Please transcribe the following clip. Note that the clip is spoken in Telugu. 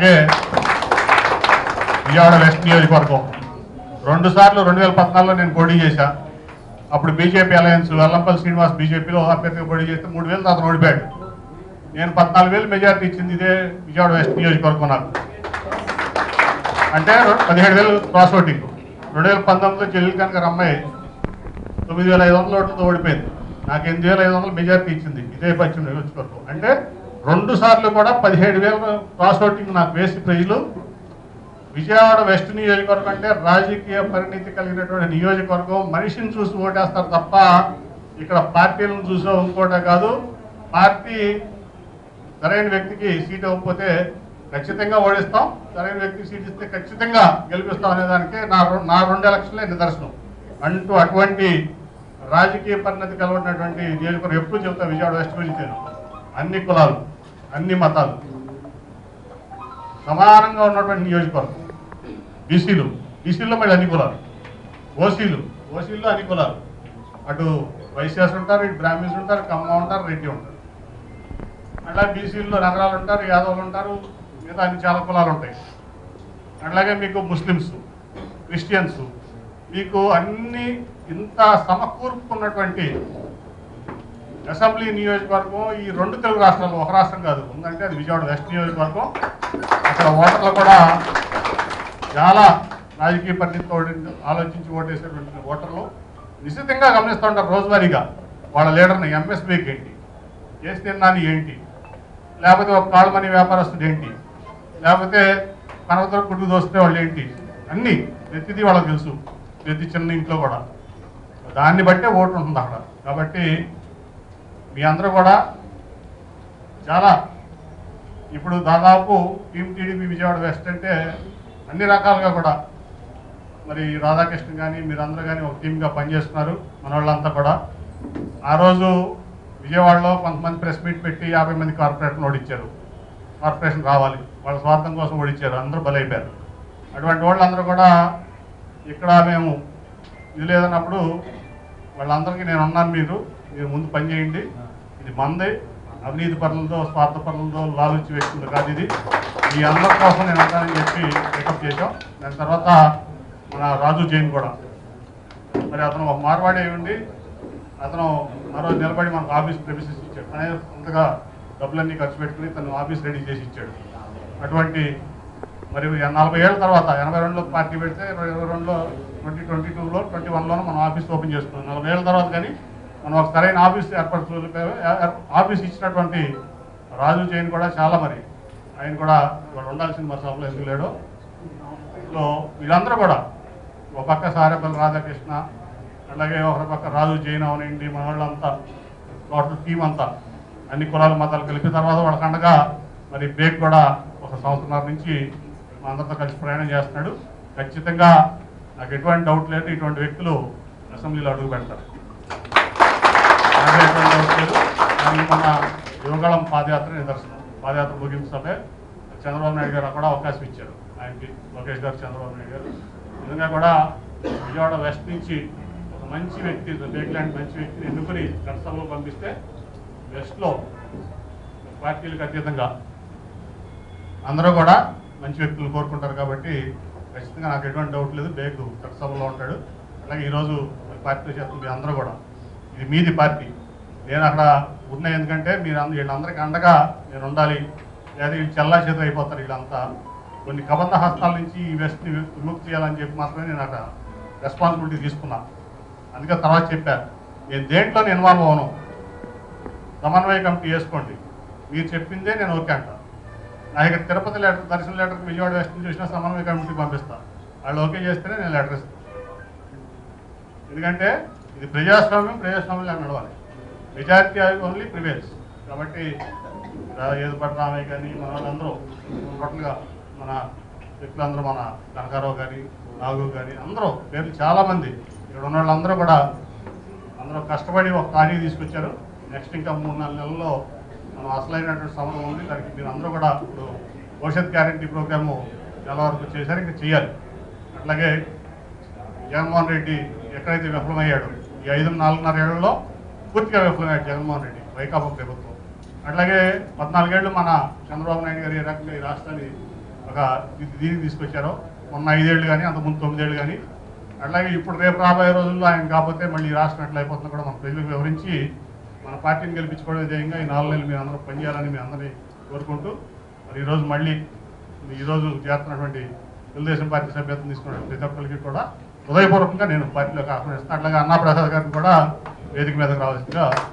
అలాగే విజయవాడ వెస్ట్ నియోజకవర్గం రెండు సార్లు రెండు వేల పద్నాలుగులో నేను పోటీ చేశా అప్పుడు బీజేపీ అలయన్స్ వెల్లంపల్లి శ్రీనివాస్ బీజేపీలో అభ్యర్థిగా పోటీ చేస్తే మూడు వేలు అతను ఓడిపోయాడు నేను పద్నాలుగు వేలు మెజారిటీ ఇచ్చింది ఇదే విజయవాడ వెస్ట్ నియోజకవర్గం నాకు అంటే పదిహేడు వేలు క్రాస్ ఓటింగ్ రెండు వేల పంతొమ్మిదిలో చెల్లెలు కనుక అమ్మాయి తొమ్మిది వేల ఐదు వందల ఓట్లతో ఓడిపోయింది నాకు ఎనిమిది వేల ఐదు వందలు మెజారిటీ ఇచ్చింది ఇదే పశ్చిమ నియోజకవర్గం అంటే రెండు సార్లు కూడా పదిహేడు వేల క్రాస్ ఓటింగ్ నాకు వేసి ప్రజలు విజయవాడ వెస్ట్ నియోజకవర్గం అంటే రాజకీయ పరిణితి కలిగినటువంటి నియోజకవర్గం మనిషిని చూసి ఓటేస్తారు తప్ప ఇక్కడ పార్టీలను చూసో ఇంకోటే కాదు పార్టీ సరైన వ్యక్తికి సీట్ ఇవ్వకపోతే ఖచ్చితంగా ఓడిస్తాం సరైన వ్యక్తికి సీట్ ఇస్తే ఖచ్చితంగా గెలిపిస్తాం అనే దానికి నా రెం- నా రెండు ఎలక్షన్లే నిదర్శనం అంటూ అటువంటి రాజకీయ పరిణతి కలవనటువంటి నియోజకవర్గం ఎప్పుడు చెబుతా విజయవాడ వెస్ట్ గురించి నేను. అన్ని కులాలు అన్ని మతాలు సమానంగా ఉన్నటువంటి నియోజకవర్గం బీసీలు బీసీల్లో మళ్ళీ అన్ని కులాలు ఓసీలు ఓసీల్లో అన్ని కులాలు అటు వైశ్యాస్ ఉంటారు ఇటు బ్రాహ్మిన్స్ ఉంటారు కమ్మ ఉంటారు రెడ్డి ఉంటారు అట్లా బీసీల్లో నగరాలు ఉంటారు యాదవులు ఉంటారు మిగతా అన్ని చాలా కులాలు ఉంటాయి అట్లాగే మీకు ముస్లిమ్స్ క్రిస్టియన్స్ మీకు అన్ని ఇంత సమకూర్పుకున్నటువంటి అసెంబ్లీ నియోజకవర్గం ఈ రెండు తెలుగు రాష్ట్రాలు ఒక రాష్ట్రం కాదు ఉందంటే అది విజయవాడ వెస్ట్ నియోజకవర్గం అక్కడ ఓటర్లు కూడా చాలా రాజకీయ పరిస్థితితో ఆలోచించి ఓటేసేటువంటి ఓటర్లు నిశ్చితంగా గమనిస్తూ ఉంటారు రోజువారీగా వాళ్ళ లీడర్ని ఎంఎస్బీకి ఏంటి కేసీ నాని ఏంటి లేకపోతే ఒక కాళ్ళమని వ్యాపారస్తుడు ఏంటి లేకపోతే కనవతల గుడ్డు దోస్తే వాళ్ళు ఏంటి అన్నీ ప్రతిదీ వాళ్ళకి తెలుసు ప్రతి చిన్న ఇంట్లో కూడా దాన్ని బట్టే ఓటు ఉంటుంది అక్కడ కాబట్టి మీ అందరూ కూడా చాలా ఇప్పుడు దాదాపు టీం టీడీపీ విజయవాడ వెస్ట్ అంటే అన్ని రకాలుగా కూడా మరి రాధాకృష్ణ కానీ మీరందరూ కానీ ఒక టీమ్గా పనిచేస్తున్నారు మన వాళ్ళంతా కూడా ఆ రోజు విజయవాడలో కొంతమంది ప్రెస్ మీట్ పెట్టి యాభై మంది కార్పొరేషన్ ఓడిచ్చారు కార్పొరేషన్ రావాలి వాళ్ళ స్వార్థం కోసం ఓడిచ్చారు అందరూ బలైపోయారు అటువంటి వాళ్ళందరూ కూడా ఇక్కడ మేము ఇది లేదన్నప్పుడు వాళ్ళందరికీ నేను ఉన్నాను మీరు మీరు ముందు పని చేయండి ఇది మంది అవినీతి పనులతో స్వార్థ పనులతో లాలుచి వ్యక్తులు కాదు ఇది మీ అందరి కోసం నేను ఉంటానని చెప్పి పికప్ చేశాం దాని తర్వాత మన రాజు జైన్ కూడా మరి అతను ఒక మార్వాడి అయి ఉండి అతను మరో నిలబడి మనకు ఆఫీస్ ప్రెమిసెస్ ఇచ్చాడు తనే అంతగా డబ్బులన్నీ ఖర్చు పెట్టుకుని తను ఆఫీస్ రెడీ చేసి ఇచ్చాడు అటువంటి మరి నలభై ఏళ్ళ తర్వాత ఎనభై రెండులో పార్టీ పెడితే ఇరవై రెండులో ట్వంటీ ట్వంటీ టూలో ట్వంటీ వన్లోనూ మనం ఆఫీస్ ఓపెన్ చేసుకున్నాం నలభై ఏళ్ళ తర్వాత కానీ మనం ఒక సరైన ఆఫీస్ ఏర్పరచు ఆఫీస్ ఇచ్చినటువంటి రాజు జైన్ కూడా చాలా మరి ఆయన కూడా ఇవాళ ఉండాల్సింది మరి సభలో ఎందుకు లేడో లో వీళ్ళందరూ కూడా ఒక పక్క సారేపల్లి రాధాకృష్ణ అలాగే ఒక పక్క రాజు జైన్ అవనండి మన వాళ్ళంతా టోటల్ టీం అంతా అన్ని కులాల మతాలు కలిపి తర్వాత వాళ్ళకి అండగా మరి బేగ్ కూడా ఒక సంవత్సరాల నుంచి మా అందరితో కలిసి ప్రయాణం చేస్తున్నాడు ఖచ్చితంగా నాకు ఎటువంటి డౌట్ లేదు ఇటువంటి వ్యక్తులు అసెంబ్లీలో అడుగు పెడతారు నాకు ఎటువంటి డౌట్ లేదు దానికి మన యువగళం పాదయాత్ర నిదర్శనం పాదయాత్ర ముగింపు సభే చంద్రబాబు నాయుడు గారు కూడా అవకాశం ఇచ్చారు ఆయనకి లోకేష్ గారు చంద్రబాబు నాయుడు గారు నిజంగా కూడా విజయవాడ వెస్ట్ నుంచి ఒక మంచి వ్యక్తి బేక్ లాంటి మంచి వ్యక్తిని ఎన్నుకొని చట్టసభలో పంపిస్తే వెస్ట్లో పార్టీలకు అతీతంగా అందరూ కూడా మంచి వ్యక్తులు కోరుకుంటారు కాబట్టి ఖచ్చితంగా నాకు ఎటువంటి డౌట్ లేదు బేగు చట్టసభలో ఉంటాడు అలాగే ఈరోజు పార్టీ చేస్తుంది అందరూ కూడా ఇది మీది పార్టీ నేను అక్కడ ఉన్న ఎందుకంటే మీరు అంద- వీళ్ళందరికీ అండగా నేను ఉండాలి లేదా వీళ్ళు చల్లా చేతులు అయిపోతారు వీళ్ళంతా కొన్ని కబంధ హస్తాల నుంచి ఈ వెస్ట్ని విముక్తి చేయాలని చెప్పి మాత్రమే నేను అక్కడ రెస్పాన్సిబిలిటీ తీసుకున్నా అందుకే తర్వాత చెప్పాను నేను దేంట్లో ఇన్వాల్వ్ అవను సమన్వయ కమిటీ వేసుకోండి మీరు చెప్పిందే నేను ఓకే అంట నా ఇక్కడ తిరుపతి లెటర్ దర్శన లెటర్కి విజయవాడ వెస్ట్ నుంచి వచ్చిన సమన్వయ కమిటీ పంపిస్తా వాళ్ళు ఓకే చేస్తేనే నేను లెటర్ ఇస్తాను ఎందుకంటే ఇది ప్రజాస్వామ్యం ప్రజాస్వామ్యంలో నడవాలి మెజారిటీ ఓన్లీ ప్రివేల్స్ కాబట్టి రా- ఏది పట్ల రామయ్య కానీ మన వాళ్ళందరూ టోటల్గా మన వ్యక్తులందరూ మన కనకారావు కానీ నాగు కానీ అందరూ పేర్లు చాలామంది ఇక్కడ ఉన్న వాళ్ళందరూ కూడా అందరూ కష్టపడి ఒక ఖాళీ తీసుకొచ్చారు నెక్స్ట్ ఇంకా మూడు నాలుగు నెలల్లో మనం అసలైనటువంటి సమరం ఉంది దానికి మీరు అందరూ కూడా ఇప్పుడు భవిష్యత్ గ్యారంటీ ప్రోగ్రాము నెల వరకు చేశారు ఇంకా చేయాలి అట్లాగే జగన్మోహన్ రెడ్డి ఎక్కడైతే విఫలమయ్యాడో ఈ ఐదు నాలుగున్నర ఏళ్లలో పూర్తిగా విఫలమయ్యాడు జగన్మోహన్ రెడ్డి వైకాపా ప్రభుత్వం అట్లాగే పద్నాలుగేళ్ళు మన చంద్రబాబు నాయుడు గారు ఏ రకంగా ఈ రాష్ట్రాన్ని ఒక ఇది దీనికి తీసుకొచ్చారో మొన్న ఐదేళ్ళు కానీ అంతకుముందు తొమ్మిదేళ్ళు కానీ అట్లాగే ఇప్పుడు రేపు రాబోయే రోజుల్లో ఆయన కాకపోతే మళ్ళీ ఈ రాష్ట్రం ఎట్లా అయిపోతుందో కూడా మన ప్రజలకు వివరించి మన పార్టీని గెలిపించుకోవడం ధ్యేయంగా ఈ నాలుగు నెలలు మీరు అందరూ పనిచేయాలని మీ అందరినీ కోరుకుంటూ మరి ఈరోజు మళ్ళీ ఈరోజు చేస్తున్నటువంటి తెలుగుదేశం పార్టీ సభ్యత్వం తీసుకున్న ప్రతి ఒక్కరికి కూడా హృదయపూర్వకంగా నేను పార్టీలోకి ఆహ్వానిస్తాను అట్లాగే అన్నా ప్రసాద్ గారిని కూడా వేదిక మీదకి రావాల్సిందిగా